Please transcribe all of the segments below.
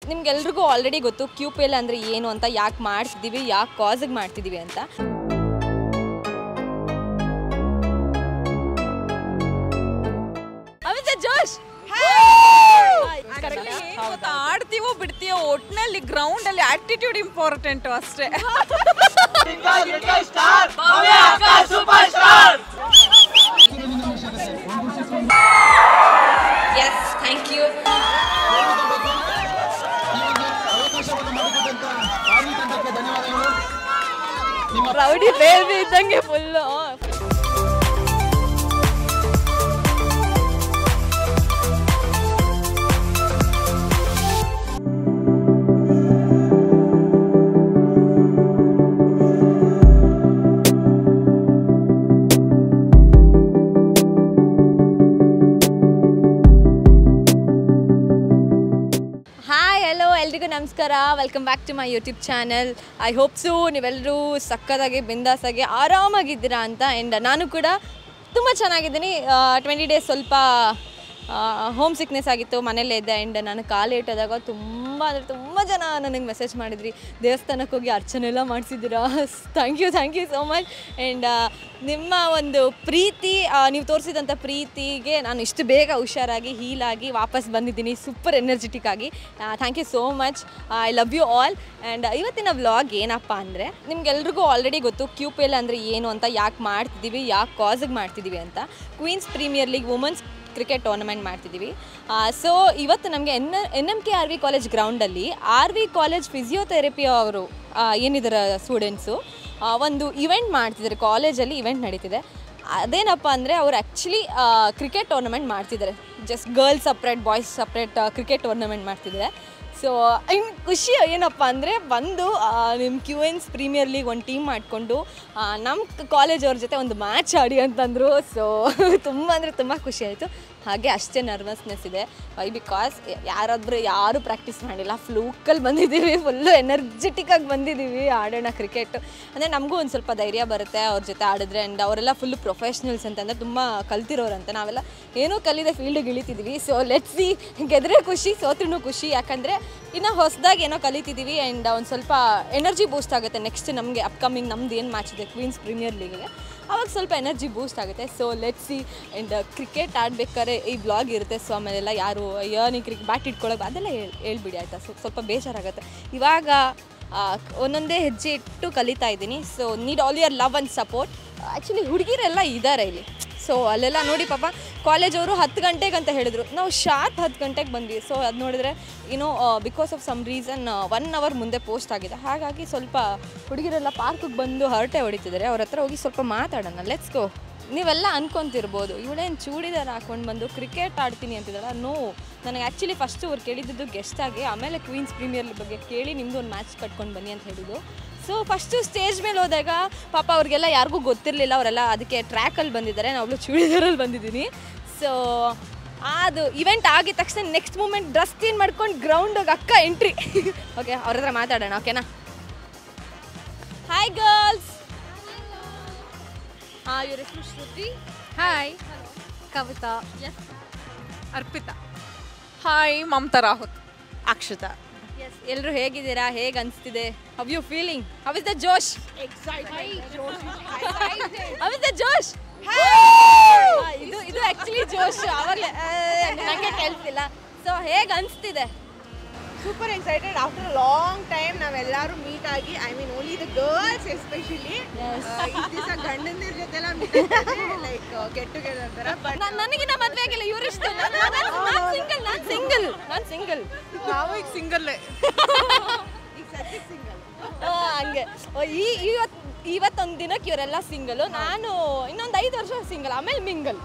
ನಿಮ್ಗೆಲ್ರಿಗೂ ಆಲ್ರೆಡಿ ಗೊತ್ತು Q P L ಅಂದರೆ ಏನು ಅಂತ ಯಾಕೆ ಮಾಡ್ತಿದ್ದೀವಿ ಯಾಕೆ ಕಾಸಿಗೆ ಮಾಡ್ತಿದ್ದೀವಿ ಅಂತ ಅಮಿತಾ ಜೋಶ್ ಇವತ್ತು ಆಡ್ತೀವೋ ಬಿಡ್ತೀವೋ ಒಟ್ನಲ್ಲಿ ಗ್ರೌಂಡ್ ಅಲ್ಲಿ ಆಟಿಟ್ಯೂಡ್ ಇಂಪಾರ್ಟೆಂಟ್ ಅಷ್ಟೇ yes thank you rowdy baby ಇದ್ದಂಗೆ ಫುಲ್ಲು ಹಾಯ್ ಹಲೋ ಎಲ್ರಿಗೂ ನಮಸ್ಕಾರ welcome back to my YouTube channel I hope ಸು ನೀವೆಲ್ಲರೂ ಸಕ್ಕದಾಗಿ ಬಿಂದಾಸಾಗಿ ಆರಾಮಾಗಿದ್ದೀರಾ ಅಂತ ಆ್ಯಂಡ್ ನಾನು ಕೂಡ ತುಂಬ ಚೆನ್ನಾಗಿದ್ದೀನಿ ಟ್ವೆಂಟಿ ಡೇಸ್ ಸ್ವಲ್ಪ ಹೋಮ್ ಸಿಕ್ನೆಸ್ ಆಗಿತ್ತು ಮನೇಲೇ ಇದ್ದೆ ಆ್ಯಂಡ್ ನಾನು ಕಾಲು ಇಟ್ಟದಾಗ ತುಂಬ ಅಂದರೆ ತುಂಬ ಜನ ನನಗೆ ಮೆಸೇಜ್ ಮಾಡಿದ್ರಿ ದೇವಸ್ಥಾನಕ್ಕೆ ಹೋಗಿ ಅರ್ಚನೆ ಎಲ್ಲ ಮಾಡಿಸಿದ್ದೀರಾ thank you thank you so much and ನಿಮ್ಮ ಒಂದು ಪ್ರೀತಿ ಆ, ನೀವು ತೋರಿಸಿದಂಥ ಪ್ರೀತಿಗೆ ನಾನು ಇಷ್ಟು ಬೇಗ ಹುಷಾರಾಗಿ ಹೀಲಾಗಿ ವಾಪಸ್ ಬಂದಿದ್ದೀನಿ ಸೂಪರ್ ಎನರ್ಜೆಟಿಕ್ ಆಗಿ thank you so much I love you all and ಇವತ್ತಿನ ವ್ಲಾಗ್ ಏನಪ್ಪ ಅಂದರೆ ನಿಮ್ಗೆಲ್ರಿಗೂ ಆಲ್ರೆಡಿ ಗೊತ್ತು ಕ್ಯೂ ಪಿ ಎಲ್ ಅಂದರೆ ಏನು ಅಂತ ಯಾಕೆ ಮಾಡ್ತಿದ್ದೀವಿ ಯಾಕೆ ಕಾಸಿಗೆ ಮಾಡ್ತಿದ್ದೀವಿ ಅಂತ Queen's Premier League women's cricket tournament ಮಾಡ್ತಿದ್ದೀವಿ ಸೊ ಇವತ್ತು ನಮಗೆ N N M K R V college ಗ್ರೌಂಡಲ್ಲಿ ಆರ್ ವಿ ಕಾಲೇಜ್ ಫಿಸಿಯೋಥೆರಪಿ ಅವರು ಏನಿದ್ದಾರೆ ಸ್ಟೂಡೆಂಟ್ಸು ಒಂದು ಇವೆಂಟ್ ಮಾಡ್ತಿದ್ದಾರೆ ಕಾಲೇಜಲ್ಲಿ ಇವೆಂಟ್ ನಡೀತಿದೆ ಅದೇನಪ್ಪ ಅಂದರೆ ಅವ್ರು ಆ್ಯಕ್ಚುಲಿ ಕ್ರಿಕೆಟ್ ಟೂರ್ನಮೆಂಟ್ ಮಾಡ್ತಿದ್ದಾರೆ just girls separate boys separate cricket tournament ಮಾಡ್ತಿದ್ದಾರೆ ಸೊ ಇನ್ನು ಖುಷಿ ಏನಪ್ಪ ಅಂದರೆ ಬಂದು ನಿಮ್ಮ ಕ್ಯೂ ಎನ್ಸ್ ಪ್ರೀಮಿಯರ್ ಲೀಗ್ ಒಂದು ಟೀಮ್ ಮಾಡಿಕೊಂಡು ನಮ್ಮ ಕಾಲೇಜ್ ಅವ್ರ ಜೊತೆ ಒಂದು ಮ್ಯಾಚ್ ಆಡಿ ಅಂತಂದರು ಸೊ ತುಂಬ ಅಂದರೆ ತುಂಬ ಖುಷಿ ಆಯಿತು ಹಾಗೆ ಅಷ್ಟೇ ನರ್ವಸ್ನೆಸ್ ಇದೆ ವೈ ಬಿಕಾಸ್ ಯಾರಾದರೂ ಯಾರೂ ಪ್ರಾಕ್ಟೀಸ್ ಮಾಡಿಲ್ಲ ಫ್ಲೂಕಲ್ಲಿ ಬಂದಿದ್ದೀವಿ ಫುಲ್ಲು ಎನರ್ಜೆಟಿಕ್ಕಾಗಿ ಬಂದಿದ್ದೀವಿ ಆಡೋಣ ಕ್ರಿಕೆಟ್ ಅಂದರೆ ನಮಗೂ ಒಂದು ಸ್ವಲ್ಪ ಧೈರ್ಯ ಬರುತ್ತೆ ಅವ್ರ ಜೊತೆ ಆಡಿದ್ರೆ ಆ್ಯಂಡ್ ಅವರೆಲ್ಲ ಫುಲ್ ಪ್ರೊಫೆಷ್ನಲ್ಸ್ ಅಂತಂದರೆ ತುಂಬ ಕಲ್ತಿರೋರಂತೆ ನಾವೆಲ್ಲ ಏನೂ ಕಲಿದೆ ಫೀಲ್ಡಿಗೆ ಇಳಿತಿದ್ವಿ ಸೊ ಲೆಟ್ಸ್ ಸಿ ಗೆದ್ರೆ ಖುಷಿ ಸೋತ್ರೂ ಖುಷಿ ಯಾಕಂದರೆ ಇನ್ನು ಹೊಸದಾಗಿ ಏನೋ ಕಲಿತಿದ್ದೀವಿ ಆ್ಯಂಡ್ ಒಂದು ಸ್ವಲ್ಪ ಎನರ್ಜಿ ಬೂಸ್ಟ್ ಆಗುತ್ತೆ ನೆಕ್ಸ್ಟ್ ನಮಗೆ ಅಪ್ಕಮಿಂಗ್ ನಮ್ದು ಏನು ಮ್ಯಾಚ್ ಇದೆ ಕ್ವೀನ್ಸ್ ಪ್ರೀಮಿಯರ್ ಲೀಗ್ಗೆ ಅವಾಗ ಸ್ವಲ್ಪ ಎನರ್ಜಿ ಬೂಸ್ಟ್ ಆಗುತ್ತೆ so let see and cricket ಆಡ್ಬೇಕಾದ್ರೆ ಈ ಬ್ಲಾಗ್ ಇರುತ್ತೆ ಸೊ ಆಮೇಲೆಲ್ಲ ಯಾರು ಅಯ್ಯೋ ನೀ ಕ್ರಿಕ್ ಬ್ಯಾಟ್ ಇಟ್ಕೊಳ್ಳೋಕೆ ಅದೆಲ್ಲ ಹೇಳ್ ಹೇಳ್ಬಿಡಿ ಆಯಿತಾ ಸೊ ಸ್ವಲ್ಪ ಬೇಜಾರಾಗುತ್ತೆ ಇವಾಗ ಆ, ಒಂದೊಂದೇ ಹೆಜ್ಜೆ ಇಟ್ಟು ಕಲಿತಾ ಇದ್ದೀನಿ so need all your love and support actually ಹುಡುಗಿರೆಲ್ಲ ಇದ್ದಾರೆ ಇಲ್ಲಿ ಸೊ ಅಲ್ಲೆಲ್ಲ ನೋಡಿ ಪಾಪ ಕಾಲೇಜವರು ಹತ್ತು ಗಂಟೆಗೆ ಅಂತ ಹೇಳಿದ್ರು ನಾವು ಶಾರ್ಪ್ ಹತ್ತು ಗಂಟೆಗೆ ಬಂದ್ವಿ ಸೊ ಅದು ನೋಡಿದ್ರೆ ಏನೋ because of some reason one hour ಮುಂದೆ ಪೋಸ್ಟ್ ಆಗಿದೆ ಹಾಗಾಗಿ ಸ್ವಲ್ಪ ಹುಡುಗಿರೆಲ್ಲ ಪಾರ್ಕಿಗೆ ಬಂದು ಹರಟೆ ಹೊಡಿತಿದ್ದಾರೆ ಅವ್ರ ಹತ್ರ ಹೋಗಿ ಸ್ವಲ್ಪ ಮಾತಾಡೋಣ ಲೆಟ್ಸ್ ಗೋ ನೀವೆಲ್ಲ ಅನ್ಕೊಂತಿರ್ಬೋದು ಇವಳೇನು ಚೂಡಿದಾರ ಹಾಕೊಂಡು ಬಂದು ಕ್ರಿಕೆಟ್ ಆಡ್ತೀನಿ ಅಂತಿದ್ದಾಳ ನೋ ನನಗೆ ಆ್ಯಕ್ಚುಲಿ ಫಸ್ಟ್ ಅವ್ರು ಕೇಳಿದ್ದು ಗೆಸ್ಟ್ ಆಗಿ ಆಮೇಲೆ ಕ್ವೀನ್ಸ್ ಪ್ರೀಮಿಯರ್ ಬಗ್ಗೆ ಕೇಳಿ ನಿಮ್ಮದು ಒಂದು ಮ್ಯಾಚ್ ಕಟ್ಕೊಂಡು ಬನ್ನಿ ಅಂತ ಹೇಳಿದ್ದು ಸೊ ಫಸ್ಟು ಸ್ಟೇಜ್ ಮೇಲೆ ಹೋದಾಗ ಪಾಪ ಅವ್ರಿಗೆಲ್ಲ ಯಾರಿಗೂ ಗೊತ್ತಿರಲಿಲ್ಲ ಅವರೆಲ್ಲ ಅದಕ್ಕೆ ಟ್ರ್ಯಾಕಲ್ಲಿ ಬಂದಿದ್ದಾರೆ ನಾವು ಚೂಡಿದಾರಲ್ಲಿ ಬಂದಿದ್ದೀನಿ ಸೊ ಅದು ಇವೆಂಟ್ ಆಗಿದ ತಕ್ಷಣ ನೆಕ್ಸ್ಟ್ ಮೂಮೆಂಟ್ ಡ್ರೆಸ್ ಚೇಂಜ್ ಮಾಡ್ಕೊಂಡು ಗ್ರೌಂಡಿಗೆ ಅಕ್ಕ ಎಂಟ್ರಿ ಓಕೆ ಅವ್ರ ಹತ್ರ ಮಾತಾಡೋಣ ಓಕೆನಾ ಹಾಯ್ ಗರ್ಲ್ಸ್ ಹಾಂ ಇವ್ರ ಹೆಸರು Shruti hi Kavita Arpita hi Mamata Rahut Akshata yes ಎಲ್ಲರೂ ಹೇಗಿದ್ದೀರಾ ಹೇಗೆ ಅನಿಸ್ತಿದೆ how you feeling how is the josh how is the josh ಇದು ಇದು ಆಕ್ಚುಲಿ ಜೋಶ್ ಅವಾಗಲೇ ನನಗೆ ಕೇಳ್ತಿಲ್ಲ ಸೊ ಹೇಗೆ ಅನಿಸ್ತಿದೆ super excited after long time ನಾವೆಲ್ಲರೂ ಮೀಟ್ ಆಗಿ I mean only the girls especially ಈ ದಿವಸ ಗಂಡಂದಿರ ಜೊತೆಲ್ಲ ಮೀಟ್ ಲೈಕ್ ಗೆಟ್ ಟುಗೆದರ್ ತರ ಬಟ್ ನನಗಿನ್ನ ಮದುವೆ ಆಗಿಲ್ಲ ಇವ್ರು ಇಷ್ಟು ನಾನು ಸಿಂಗಲ್ ನಾನು ಸಿಂಗಲ್ ನಾನು ಸಿಂಗಲ್ ನಾವು ಈಗ ಸಿಂಗಲ್ಲೇ ಈಗ ಸದ್ಯಕ್ಕೆ ಸಿಂಗಲ್ ಹಂಗೆ ಓ, ಈ ಇವತ್ತು ಇವತ್ತೊಂದು ದಿನಕ್ಕೆ ಇವರೆಲ್ಲ ಸಿಂಗಲ್ ನಾನು ಇನ್ನೊಂದು ಐದು ವರ್ಷ ಸಿಂಗಲ್ ಆಮೇಲೆ ಮಿಂಗಲ್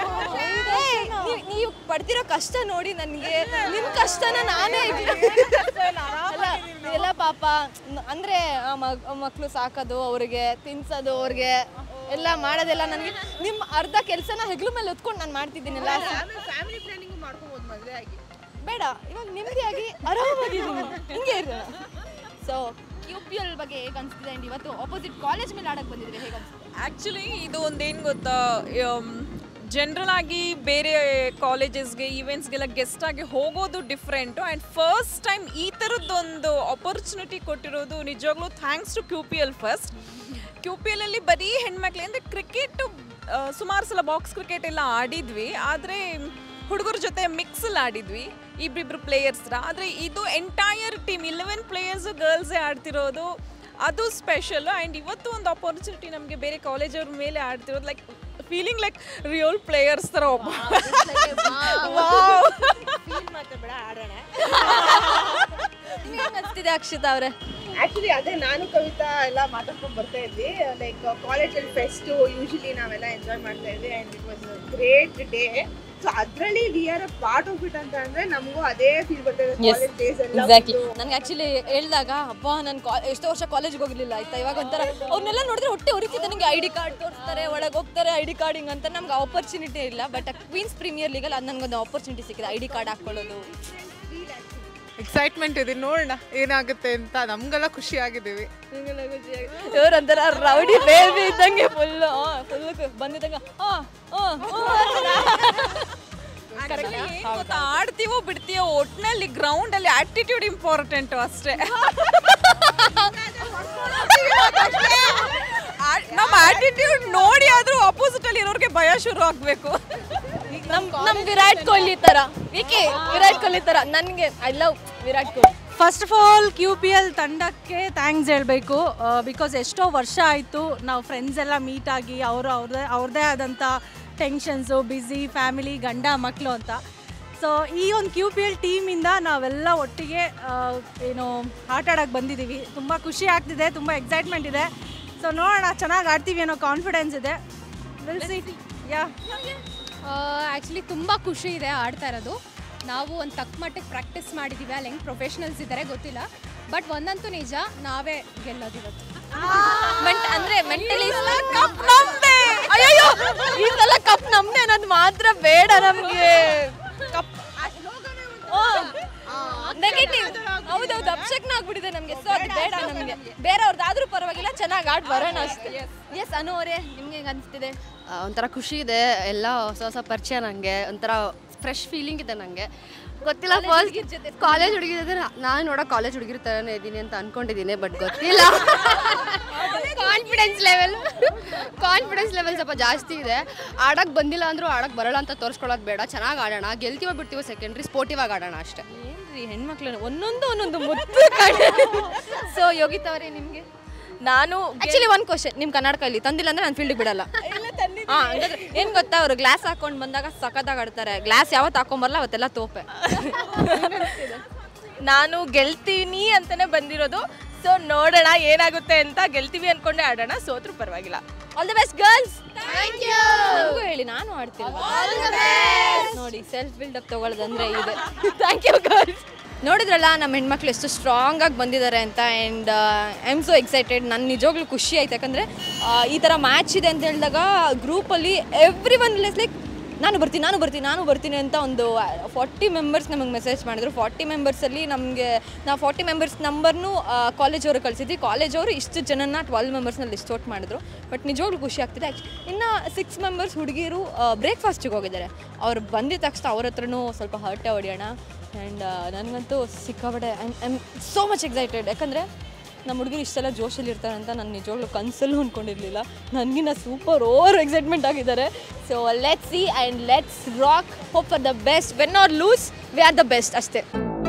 ನೀವು ಪಡ್ತಿರೋ ಕಷ್ಟ ನೋಡಿ ನನಗೆ ನಿಮ್ಮ ಕಷ್ಟನ ನಾನೇ ಅಲ್ಲ ಎಲ್ಲ ಪಾಪ ನ- ಅಂದ್ರೆ ಆ ಮಗ್- ಮಕ್ಳು ಸಾಕೋದು ಅವ್ರಿಗೆ ತಿನ್ಸೋದು ಅವ್ರಿಗೆ ಎಲ್ಲ ಮಾಡೋದೆಲ್ಲ ನನಗೆ ನಿಮ್ಮ ಅರ್ಧ ಕೆಲಸನ ಹೆಗ್ಲು ಮೇಲೆ ಹೊತ್ಕೊಂಡು ನಾನು ಮಾಡ್ತಿದ್ದೀನಲ್ಲ ಆಮೇಲೆ ಫ್ಯಾಮಿಲಿ ಪ್ಲಾನಿಂಗ್ ಮಾಡ್ಕೋಬಹುದು ಮದುವೆ ಆಗಿ ಬೇಡ ಇವಾಗ ನೆಮ್ಮದಿಯಾಗಿ ಆರಾಮಾಗಿದ್ದೀನಿ ಹಿಂಗೆ ಇರೋಣ ಸೊ ಕ್ಯೂ ಪಿ ಎಲ್ ಬಗ್ಗೆ ಹೇಗೆ ಅನಿಸ್ತಿದೆ ಆ್ಯಂಡ್ ಇವತ್ತು ಆಪೋಸಿಟ್ ಕಾಲೇಜ್ ಮೇಲೆ ಆಡಕ್ಕೆ ಬಂದಿದ್ರೆ ಹೇಗೆ ಅನಿಸ್ತಿದೆ ಆ್ಯಕ್ಚುಲಿ ಇದು ಒಂದೇನು ಗೊತ್ತಾ ಜನರಲ್ ಆಗಿ ಬೇರೆ ಕಾಲೇಜಸ್ಗೆ ಈವೆಂಟ್ಸ್ಗೆಲ್ಲ ಗೆಸ್ಟ್ ಆಗಿ ಹೋಗೋದು ಡಿಫ್ರೆಂಟು ಆ್ಯಂಡ್ ಫಸ್ಟ್ ಟೈಮ್ ಈ ಥರದ್ದೊಂದು ಆಪರ್ಚುನಿಟಿ ಕೊಟ್ಟಿರೋದು ನಿಜವಾಗ್ಲೂ thanks to Q P L first Q P ಎಲ್ಲಲ್ಲಿ ಬರೀ ಹೆಣ್ಮಕ್ಳು ಅಂದರೆ ಕ್ರಿಕೆಟು ಸುಮಾರು ಸಲ ಬಾಕ್ಸ್ ಕ್ರಿಕೆಟ್ ಎಲ್ಲ ಆಡಿದ್ವಿ ಆದರೆ ಹುಡುಗರ ಜೊತೆ ಮಿಕ್ಸಲ್ಲಿ ಆಡಿದ್ವಿ ಇಬ್ಬಿಬ್ರು ಪ್ಲೇಯರ್ಸ್ರ ಆದರೆ ಇದು ಎಂಟೈರ್ ಟೀಮ್ ಇಲೆವೆನ್ ಪ್ಲೇಯರ್ಸು ಗರ್ಲ್ಸೇ ಆಡ್ತಿರೋದು ಅದು ಸ್ಪೆಷಲ್ ಆ್ಯಂಡ್ ಇವತ್ತು ಒಂದು ಆಪರ್ಚುನಿಟಿ ನಮಗೆ ಬೇರೆ ಕಾಲೇಜವ್ರ ಮೇಲೆ ಆಡ್ತಿರೋದು like feeling like real players ಥರ ಒಬ್ಬ ಫೀಲ್ ಮಾತ್ರ ಬೇಡ ಆಡೋಣ ಅನಿಸ್ತಿದೆ ಅಕ್ಷಿತಾ ಅವರೇ ಆಕ್ಚುಲಿ ಅದೇ ನಾನು ಕವಿತಾ ಎಲ್ಲ ಮಾತಾಡ್ಕೊಂಡು ಬರ್ತಾ ಇದ್ವಿ ಲೈಕ್ ಕಾಲೇಜಲ್ಲಿ ಫೆಸ್ಟು ಯೂಶಲಿ ನಾವೆಲ್ಲ ಎಂಜಾಯ್ ಮಾಡ್ತಾ ಇದ್ವಿ and it was great day so ಅದರಲ್ಲಿ we are a part of it ಅಂತ ಅಂದ್ರೆ ನಮಗೂ ಅದೇ ಫೀಲ್ ಬರ್ತಾ ಇದೆ ಕಾಲೇಜ್ ಡೇಸ್ ಎಲ್ಲ ಎಕ್ಸಾಕ್ಟ್ಲಿ ನನಗೆ ಆಕ್ಚುಲಿ ಹೇಳ್ದಾಗ ಅಪ್ಪ ನಾನು ಕಾ ಎಷ್ಟೋ ವರ್ಷ ಕಾಲೇಜ್ಗೆ ಹೋಗಿರ್ಲಿಲ್ಲ ಆಯ್ತಾ ಇವಾಗ ಒಂಥರ ಅವ್ರನ್ನೆಲ್ಲ ನೋಡಿದ್ರೆ ಹೊಟ್ಟೆ ಉರಿತಿದೆ ನನಗೆ ಐ ಡಿ ಕಾರ್ಡ್ ತೋರಿಸ್ತಾರೆ ಒಳಗೆ ಹೋಗ್ತಾರೆ ಐ ಡಿ ಕಾರ್ಡ್ ಹಿಂಗೆ ಅಂತ ನಮ್ಗೆ ಆಪರ್ಚುನಿಟಿ ಇಲ್ಲ ಬಟ್ ಕ್ವೀನ್ಸ್ ಪ್ರೀಮಿಯರ್ ಲೀಗಲ್ಲಿ ಅದು ನನಗೊಂದು ಆಪರ್ಚುನಿಟಿ ಸಿಕ್ಕಿದೆ ಐ ಡಿ ಕಾರ್ಡ್ ಹಾಕ್ಕೊಳ್ಳೋದು ಎಕ್ಸೈಟ್ಮೆಂಟ್ ಇದೆ ನೋಡೋಣ ಏನಾಗುತ್ತೆ ಅಂತ ನಮ್ಗೆಲ್ಲ ಖುಷಿ ಆಗಿದ್ದೀವಿ ಇವ್ರೊಂಥರ ರೌಡಿ ಬೇಬಿ ಇದ್ದಂಗೆ ಫುಲ್ಲು ಫುಲ್ ಬಂದಿದ್ದಂಗೆ ಆ, ಆ, Actually ಏನ್ ಗೊತ್ತಾ, ಆಡ್ತೀವೋ ಬಿಡ್ತೀವೋ ಒಟ್ನಲ್ಲಿ ಗ್ರೌಂಡ್ ಅಲ್ಲಿ ಆಟಿಟ್ಯೂಡ್ ಇಂಪಾರ್ಟೆಂಟ್ ಅಷ್ಟೇ ಆ- ನಮ್ಮ ಆಟಿಟ್ಯೂಡ್ ನೋಡಿ ಆದ್ರೂ ಅಪೋಸಿಟ್ ಅಲ್ಲಿ ಇರೋರಿಗೆ ಭಯ ಶುರು ಆಗ್ಬೇಕು ನಮ್ ನಮ್ ವಿರಾಟ್ ಕೊಹ್ಲಿ ತರ ಏಕೆ ವಿರಾಟ್ ಕೊಹ್ಲಿ ತರ ನನಗೆ I love Virat Kohli first of all Q P L ತಂಡಕ್ಕೆ ಥ್ಯಾಂಕ್ಸ್ ಹೇಳಬೇಕು ಬಿಕಾಸ್ ಎಷ್ಟೋ ವರ್ಷ ಆಯಿತು ನಾವು ಫ್ರೆಂಡ್ಸ್ ಎಲ್ಲ ಮೀಟ್ ಆಗಿ ಅವರು ಅವ್ರದ್ದೇ ಅವ್ರದ್ದೇ ಆದಂಥ ಟೆನ್ಷನ್ಸು ಬ್ಯುಸಿ ಫ್ಯಾಮಿಲಿ ಗಂಡ ಮಕ್ಕಳು ಅಂತ ಸೊ ಈ ಒಂದು ಕ್ಯೂ ಪಿ ಎಲ್ ಟೀಮಿಂದ ನಾವೆಲ್ಲ ಒಟ್ಟಿಗೆ ಆ, ಏನು ಆಟ ಆಡೋಕ್ಕೆ ಬಂದಿದ್ದೀವಿ ತುಂಬ ಖುಷಿ ಆಗ್ತಿದೆ ತುಂಬ ಎಕ್ಸೈಟ್ಮೆಂಟ್ ಇದೆ ಸೊ ನೋಡೋಣ ಚೆನ್ನಾಗಿ ಆಡ್ತೀವಿ ಅನ್ನೋ ಕಾನ್ಫಿಡೆನ್ಸ್ ಇದೆ ಯಾ ಆ್ಯಕ್ಚುಲಿ ತುಂಬ ಖುಷಿ ಇದೆ ಆಡ್ತಾ ಇರೋದು ನಾವು ಒಂದು ತಕ್ಕ ಮಟ್ಟಿಗೆ ಪ್ರಾಕ್ಟೀಸ್ ಮಾಡಿದ್ದೀವಿ ಅಲ್ಲಿ ಹೆಂಗೆ ಪ್ರೊಫೆಷ್ನಲ್ಸ್ ಇದ್ದಾರೆ ಗೊತ್ತಿಲ್ಲ ಬಟ್ ಒಂದಂತೂ ನಿಜ ನಾವೇ ಗೆಲ್ಲೋದು ಇವತ್ತು ಮೆಂಟ್ ಅಂದ್ರೆ ಮೆಂಟಲಿ ಕಪ್ ನಮ್ದೇ ಅಯ್ಯೋ ಈ ಸಲ ಕಪ್ ನಮ್ದೇ ಅನ್ನೋದು ಮಾತ್ರ ಬೇಡ ನಮ್ಗೆ ಕಪ್ ನೆಗೆಟಿವ್ ಹೌದೌದು ಅಪ್ಶಕ್ನ ಆಗ್ಬಿಟ್ಟಿದೆ ನಮ್ಗೆ ಸೊ ಅದು ಬೇಡ ನಮ್ಗೆ ಬೇರೆಯವ್ರದ್ದಾದ್ರೂ ಪರವಾಗಿಲ್ಲ ಚೆನ್ನಾಗಿ ಆಡ್ ಬರೋಣ ಅಷ್ಟೇ ಎಸ್ ಅನು ಅವರೇ ನಿಮ್ಗೆ ಹೆಂಗ್ ಅನಿಸ್ತಿದೆ ಆ, ಒಂಥರ ಖುಷಿ ಇದೆ ಎಲ್ಲ ಹೊಸ ಹೊಸ ಪರಿಚಯ ನನಗೆ ಒಂಥರ ಫ್ರೆಶ್ ಫೀಲಿಂಗ್ ಇದೆ ನನಗೆ ಗೊತ್ತಿಲ್ಲ ಫಸ್ಟ್ ಕಾಲೇಜ್ ಹುಡುಗಿದ್ರೆ ನಾನು ನೋಡೋ ಕಾಲೇಜ್ ಹುಡುಗಿರ ಥರನೇ ಇದ್ದೀನಿ ಅಂತ ಅನ್ಕೊಂಡಿದ್ದೀನಿ ಬಟ್ ಗೊತ್ತಿಲ್ಲ ಕಾನ್ಫಿಡೆನ್ಸ್ ಲೆವೆಲ್ ಕಾನ್ಫಿಡೆನ್ಸ್ ಲೆವೆಲ್ ಸ್ವಲ್ಪ ಜಾಸ್ತಿ ಇದೆ ಆಡಕ್ಕೆ ಬಂದಿಲ್ಲ ಅಂದರೂ ಆಡಕ್ಕೆ ಬರಲ್ಲ ಅಂತ ತೋರಿಸ್ಕೊಳ್ಳೋದು ಬೇಡ ಚೆನ್ನಾಗಿ ಆಡೋಣ ಗೆಲ್ತೀವೋ ಬಿಡ್ತೀವೋ ಸೆಕೆಂಡ್ರಿ ಸ್ಪೋರ್ಟಿವ್ ಆಗಿ ಆಡೋಣ ಅಷ್ಟೇ ಏನ್ರಿ ಹೆಣ್ಮಕ್ಳು ಒಂದೊಂದು ಒಂದೊಂದು ಮುತ್ತು ಸೊ ಯೋಗಿತಾ ಅವರೇ ನಿಮ್ಗೆ ನಾನು ಆಕ್ಚುಲಿ ಒಂದು ಕ್ವಶನ್ ನಿಮ್ ಕನ್ನಡಕ ಇಲ್ಲಿ ತಂದಿಲ್ಲ ಅಂದ್ರೆ ನಾನು ಫೀಲ್ಡಿಗೆ ಬಿಡಲ್ಲ ಹಾ ಹಂಗಾದ್ರೆ ಏನ್ ಗೊತ್ತಾ ಅವ್ರು ಗ್ಲಾಸ್ ಹಾಕೊಂಡ್ ಬಂದಾಗ ಸಖತ್ತಾಗಿ ಆಡ್ತಾರೆ ಗ್ಲಾಸ್ ಯಾವತ್ತು ಹಾಕೊಂಬರಲ್ಲ ಅವತ್ತೆಲ್ಲ ತೋಪೆ ನಾನು ಗೆಲ್ತೀನಿ ಅಂತಾನೆ ಬಂದಿರೋದು ಸೊ ನೋಡೋಣ ಏನಾಗುತ್ತೆ ಅಂತ ಗೆಲ್ತೀವಿ ಅನ್ಕೊಂಡೆ ಆಡೋಣ ಸೋತ್ರು ಪರವಾಗಿಲ್ಲ ಆಲ್ ದ ಬೆಸ್ಟ್ ಗರ್ಲ್ಸ್ ನನಗೂ ಹೇಳಿ ನಾನು ಆಡ್ತೀನಿ ನೋಡಿ ಸೆಲ್ಫ್ ಬಿಲ್ಡ್ ಅಪ್ ತಗೊಳ್ಳೋದಂದ್ರೆ ಇದೆ ಥ್ಯಾಂಕ್ ಯು ಗರ್ಲ್ಸ್ ನೋಡಿದ್ರಲ್ಲ ನಮ್ಮ ಹೆಣ್ಮಕ್ಳು ಎಷ್ಟು ಸ್ಟ್ರಾಂಗ್ ಆಗಿ ಬಂದಿದ್ದಾರೆ ಅಂತ and I am so excited ನನ್ನ ನಿಜವಾಗ್ಲೂ ಖುಷಿ ಆಯ್ತು ಯಾಕಂದರೆ ಈ ಥರ ಮ್ಯಾಚ್ ಇದೆ ಅಂತ ಹೇಳಿದಾಗ ಗ್ರೂಪಲ್ಲಿ ಎವ್ರಿ ಒನ್ ಲೆಸ್ ಲೈಕ್ ನಾನು ಬರ್ತೀನಿ ನಾನು ಬರ್ತೀನಿ ನಾನು ಬರ್ತೀನಿ ಅಂತ ಒಂದು ಫಾರ್ಟಿ ಮೆಂಬರ್ಸ್ ನಮಗೆ ಮೆಸೇಜ್ ಮಾಡಿದ್ರು ಫಾರ್ಟಿ ಮೆಂಬರ್ಸಲ್ಲಿ ನಮಗೆ ನಾವು ಫಾರ್ಟಿ ಮೆಂಬರ್ಸ್ ನಂಬರ್ನು ಕಾಲೇಜ್ ಅವರು ಕಳಿಸಿದ್ವಿ ಕಾಲೇಜ್ ಅವರು ಇಷ್ಟು ಜನನ ಟ್ವೆಲ್ ಮೆಂಬರ್ಸ್ನ ಲಿಸ್ಟ್ ಔಟ್ ಮಾಡಿದ್ರು ಬಟ್ ನಿಜವಾಗ್ಲೂ ಖುಷಿ ಆಗ್ತಿದೆ ಇನ್ನು ಸಿಕ್ಸ್ ಮೆಂಬರ್ಸ್ ಹುಡುಗಿರು ಬ್ರೇಕ್ಫಾಸ್ಟಿಗೆ ಹೋಗಿದ್ದಾರೆ ಅವ್ರು ಬಂದಿದ ತಕ್ಷಣ ಅವ್ರ ಹತ್ರನೂ ಸ್ವಲ್ಪ ಹರ್ಟೆ ಹೊಡಿಯೋಣ ಆ್ಯಂಡ್ ನನಗಂತೂ ಸಿಕ್ಕಾಬಡೆ I am so much excited ಯಾಕಂದರೆ ನಮ್ಮ ಹುಡುಗರು ಇಷ್ಟೆಲ್ಲ ಜೋಶಲ್ಲಿ ಇರ್ತಾರೆ ಅಂತ ನಾನು ನಿಜವಾಗ್ಲೂ ಕನಸಲ್ಲೂ ಅಂದ್ಕೊಂಡಿರಲಿಲ್ಲ ನನಗಿನ್ನ ಸೂಪರ್ ಓವರ್ ಎಕ್ಸೈಟ್ಮೆಂಟ್ ಆಗಿದ್ದಾರೆ so let's see and let's rock hope for the best win or lose we are the best ಅಷ್ಟೇ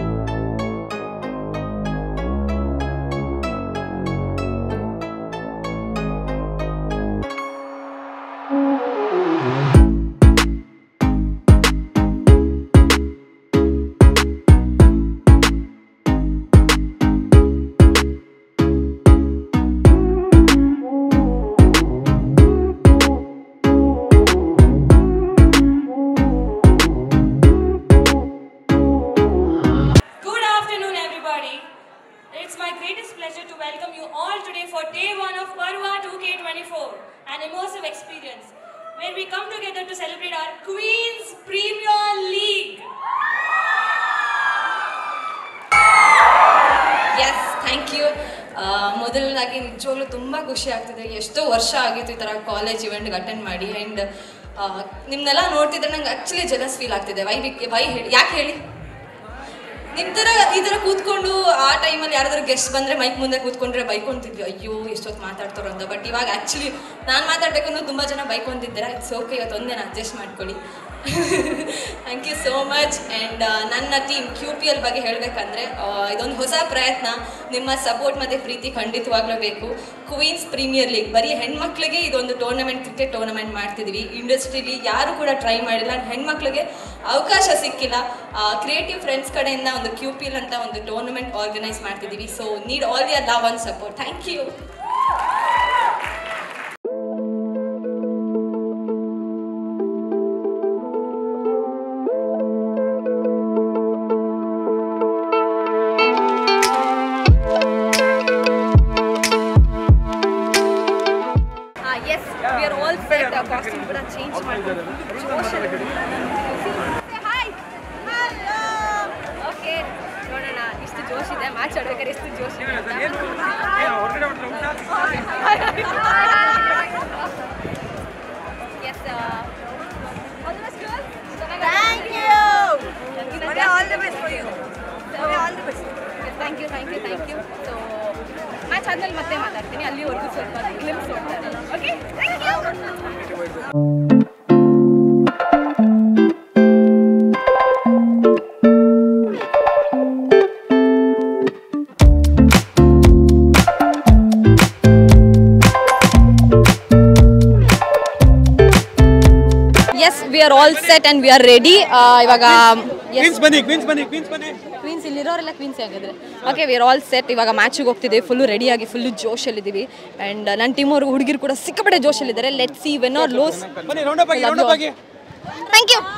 Good afternoon, everybody. It's my greatest pleasure to welcome you all today for day one of Parva 2K24, an immersive experience where we come together to celebrate our Queen's Premier League. Yes thank you ಮೊದಲನೇದಾಗಿ ನಿಜವಾಗ್ಲೂ ತುಂಬ ಖುಷಿ ಆಗ್ತಿದೆ ಎಷ್ಟೋ ವರ್ಷ ಆಗಿತ್ತು ಈ ಥರ ಕಾಲೇಜ್ ಇವೆಂಟ್ಗೆ ಅಟೆಂಡ್ ಮಾಡಿ ಆ್ಯಂಡ್ ನಿಮ್ಮನ್ನೆಲ್ಲ ನೋಡ್ತಿದ್ರೆ ನಂಗೆ ಆ್ಯಕ್ಚುಲಿ ಜಲಸ್ ಫೀಲ್ ಆಗ್ತಿದೆ ವೈ ವೈ ಹೇಳಿ ಯಾಕೆ ಹೇಳಿ ನಿಮ್ಮ ಥರ ಈ ಥರ ಕೂತ್ಕೊಂಡು ಆ ಟೈಮಲ್ಲಿ ಯಾರಾದ್ರೂ ಗೆಸ್ಟ್ ಬಂದರೆ ಮೈಕ್ ಮುಂದೆ ಕೂತ್ಕೊಂಡ್ರೆ ಬೈಕೊಂತಿದ್ವಿ ಅಯ್ಯೋ ಎಷ್ಟೊತ್ತು ಮಾತಾಡ್ತಾರೋ ಅಂತ ಬಟ್ ಇವಾಗ ಆ್ಯಕ್ಚುಲಿ ನಾನು ಮಾತಾಡಬೇಕು ಅನ್ನೋ ತುಂಬ ಜನ ಬೈಕೊಂತಿದ್ದೀರಾ ಇಟ್ಸ್ ಓಕೆ ಇವತ್ತು ಒಂದೇ ನಾನು ಅಡ್ಜಸ್ಟ್ ಮಾಡ್ಕೊಳ್ಳಿ thank you so much and ನನ್ನ ಟೀಮ್ ಕ್ಯೂ ಪಿ ಎಲ್ ಬಗ್ಗೆ ಹೇಳಬೇಕಂದ್ರೆ ಇದೊಂದು ಹೊಸ ಪ್ರಯತ್ನ ನಿಮ್ಮ ಸಪೋರ್ಟ್ ಮತ್ತು ಪ್ರೀತಿ ಖಂಡಿತವಾಗ್ಲೂ ಬೇಕು ಕ್ವೀನ್ಸ್ ಪ್ರೀಮಿಯರ್ ಲೀಗ್ ಬರೀ ಹೆಣ್ಮಕ್ಳಿಗೆ ಇದೊಂದು ಟೂರ್ನಮೆಂಟ್ ಕ್ರಿಕೆಟ್ ಟೂರ್ನಮೆಂಟ್ ಮಾಡ್ತಿದ್ವಿ ಇಂಡಸ್ಟ್ರಿಲಿ ಯಾರು ಕೂಡ ಟ್ರೈ ಮಾಡಿಲ್ಲ ಹೆಣ್ಮಕ್ಳಿಗೆ ಅವಕಾಶ ಸಿಕ್ಕಿಲ್ಲ ಕ್ರಿಯೇಟಿವ್ ಫ್ರೆಂಡ್ಸ್ ಕಡೆಯಿಂದ ಒಂದು ಕ್ಯೂ ಪಿ ಎಲ್ ಅಂತ ಒಂದು ಟೂರ್ನಮೆಂಟ್ ಆರ್ಗನೈಸ್ ಮಾಡ್ತಿದ್ದೀವಿ so need all your love on support thank you yes we are all set costume ಕೂಡ ಚೇಂಜ್ ಮಾಡ್ಕೊಂಡು ಹಾಯ್ ಓಕೆ ನೋಡೋಣ ಇಷ್ಟು ಜೋಶ್ ಇದೆ ಮ್ಯಾಚ್ ಆಡ್ಬೇಕಾದ್ರೆ ಎಷ್ಟು ಜೋಶ್ ಇದೆ yes thank you all the best for you all the best thank you thank you thank you so match ಆದ್ಮೇಲೆ ಮತ್ತೆ ಮಾತಾಡ್ತೀನಿ ಅಲ್ಲಿವರೆಗೂ ಸ್ವಲ್ಪ ಗ್ಲಿಮ್ಸ್ ನೋಡ್ತಾರೆ okay thank you yes we are all set and we are ready ಇವಾಗ queens ಬನ್ನಿ queens ಬನ್ನಿ queens ಬನ್ನಿ ಕ್ವೀನ್ಸ್ ಇಲ್ಲಿರೋರೆಲ್ಲ ಕ್ವೀನ್ಸ್ ಆಗಿದ್ರೆ okay we are all set ಇವಾಗ ಮ್ಯಾಚಿಗೆ ಹೋಗ್ತಿದ್ದೀವಿ ಫುಲ್ಲು ರೆಡಿಯಾಗಿ ಫುಲ್ಲು ಜೋಶಲ್ಲಿದ್ದೀವಿ ಆ್ಯಂಡ್ ನನ್ನ ಟೀಮ್ ಅವ್ರಿಗೆ ಹುಡುಗಿರು ಕೂಡ ಸಿಕ್ಕಾಪಟ್ಟೆ ಜೋಶಲ್ಲಿದ್ದಾರೆ let see win or lose ಬನ್ನಿ ರೌಂಡಪ್ ಆಗಿ ರೌಂಡಪ್ ಆಗಿ ಥ್ಯಾಂಕ್ ಯು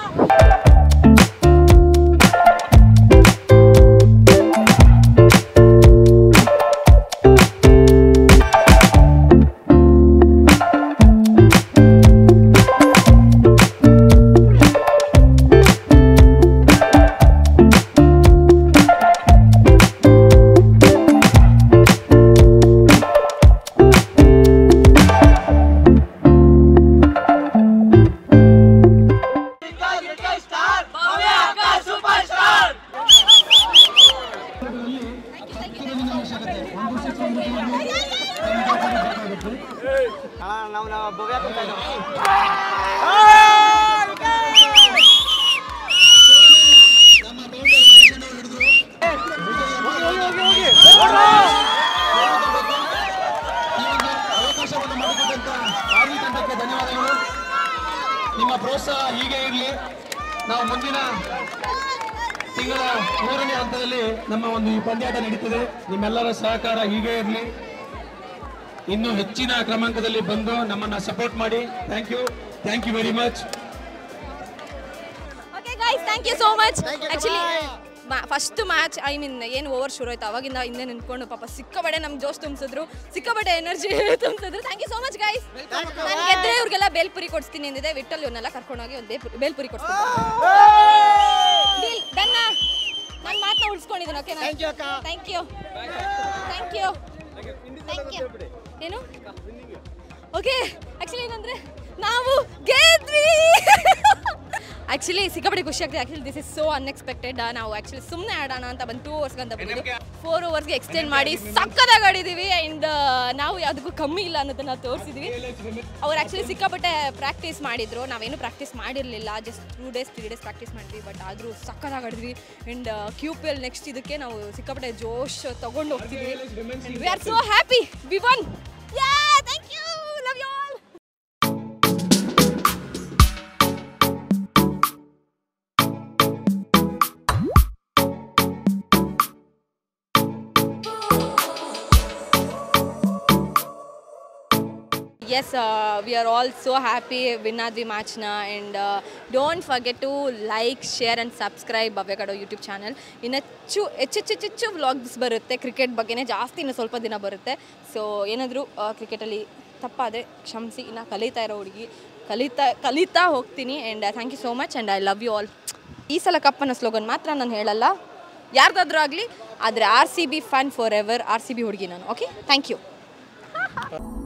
ಅವಕಾಶವನ್ನು ಮಾಡಿಕೊಟ್ಟಂತ ಆರ್ವಿ ತಂಡಕ್ಕೆ ಧನ್ಯವಾದಗಳು ನಿಮ್ಮ ಪ್ರೋತ್ಸಾಹ ಹೀಗೆ ಇರಲಿ ನಾವು ಮುಂದಿನ ತಿಂಗಳ ಮೂರನೇ ಹಂತದಲ್ಲಿ ನಮ್ಮ ಒಂದು ಈ ಪಂದ್ಯಾಟ ನಡೀತದೆ ನಿಮ್ಮೆಲ್ಲರ ಸಹಕಾರ ಹೀಗೆ ಇರಲಿ ಇನ್ನು ಹೆಚ್ಚಿನ ಕ್ರಮಾಂಕದಲ್ಲಿ ಬಂದು ನಮ್ಮನ್ನ ಸಪೋರ್ಟ್ ಮಾಡಿ thank you thank you very much okay guys thank you so much actually first match I mean ಏನು ಓವರ್ ಶುರು ಆಯ್ತು ಅವಾಗಿಂದ ಹಿಂದೆ ನಿಂತ್ಕೊಂಡು ಪಾಪ ಸಿಕ್ಕಾಬಡೆ ನಮ್ಗೆ ಜೋಶ್ ತುಂಬಿಸಿದ್ರು ಸಿಕ್ಕಾಬಡೆ ಎನರ್ಜಿ ತುಂಬಿಸಿದ್ರು thank you so much guys ನಾನು ಗೆದ್ರೆ ಇವ್ರಿಗೆಲ್ಲ ಬೇಲ್ಪುರಿ ಕೊಡಿಸ್ತೀನಿ ಅಂದಿದೆ ವಿಟ್ಟಲ್ ಇವನ್ನೆಲ್ಲ ಕರ್ಕೊಂಡೋಗಿ ಒಂದು ಬೇಲ್ಪುರಿ ಬೇಲ್ಪುರಿ ಕೊಡ್ತೀನಿ ಡೀಲ್ ಡನ್ನ ನನ್ನ ಮಾತನ್ನ ಉಳಿಸ್ಕೊಂಡಿದ್ದೀನಿ okay thank you thank you thank you thank you ಏನು ಓಕೆ ಆ್ಯಕ್ಚುಲಿ ಏನಂದರೆ ನಾವು ಗೆದ್ವಿ ಆ್ಯಕ್ಚುಲಿ ಸಿಕ್ಕಾಪಟ್ಟೆ ಖುಷಿ ಆಗ್ತದೆ actually this is so unexpected ನಾವು ಆ್ಯಕ್ಚುಲಿ ಸುಮ್ಮನೆ ಆಡೋಣ ಅಂತ ಬಂದು ಟೂ ಅವರ್ಸ್ಗೆ ಅಂತ ಬಂದು ಫೋರ್ ಅವರ್ಸ್ಗೆ ಎಕ್ಸ್ಟೆಂಡ್ ಮಾಡಿ ಸಕ್ಕದಾಗಿ ಆಡಿದ್ದೀವಿ ಆ್ಯಂಡ್ ನಾವು ಯಾವುದಕ್ಕೂ ಕಮ್ಮಿ ಇಲ್ಲ ಅನ್ನೋದನ್ನ ತೋರಿಸಿದ್ವಿ ಅವ್ರು ಆ್ಯಕ್ಚುಲಿ ಸಿಕ್ಕಾಪಟ್ಟೆ ಪ್ರಾಕ್ಟೀಸ್ ಮಾಡಿದ್ರು ನಾವೇನು ಪ್ರಾಕ್ಟೀಸ್ ಮಾಡಿರಲಿಲ್ಲ just two days three days practice ಮಾಡಿದ್ವಿ ಬಟ್ ಆದರೂ ಸಕ್ಕದಾಗಿ ಆಡಿದ್ವಿ and Q P L next ಇದಕ್ಕೆ ನಾವು ಸಿಕ್ಕಾಪಟ್ಟೆ ಜೋಶ್ ತೊಗೊಂಡು ಹೋಗ್ತಿದ್ವಿ we are so happy we won yeah thank you love you all yes we are all so happy win ಆದ್ವಿ ಮ್ಯಾಚ್ನ and don't forget to like share and subscribe ಭವ್ಯಗಡೋ YouTube channel ಇನ್ನು ಹೆಚ್ಚು ಹೆಚ್ಚೆಚ್ಚೆಚ್ಚು ವ್ಲಾಗ್ಸ್ ಬರುತ್ತೆ ಕ್ರಿಕೆಟ್ ಬಗ್ಗೆನೇ ಜಾಸ್ತಿ ಇನ್ನು ಸ್ವಲ್ಪ ದಿನ ಬರುತ್ತೆ ಸೊ ಏನಾದರೂ ಕ್ರಿಕೆಟಲ್ಲಿ ತಪ್ಪಾದರೆ ಕ್ಷಮಿಸಿ ಇನ್ನು ಕಲಿತಾ ಇರೋ ಹುಡುಗಿ ಕಲಿತಾ ಕಲಿತಾ ಹೋಗ್ತೀನಿ and thank you so much and I love you all ಈ ಸಲ ಕಪ್ ಅನ್ನೋ ಸ್ಲೋಗನ್ ಮಾತ್ರ ನಾನು ಹೇಳಲ್ಲ ಯಾರ್ದಾದ್ರೂ ಆಗಲಿ ಆದರೆ R C B fan forever R C B ಹುಡುಗಿ ನಾನು ಓಕೆ ಥ್ಯಾಂಕ್ ಯು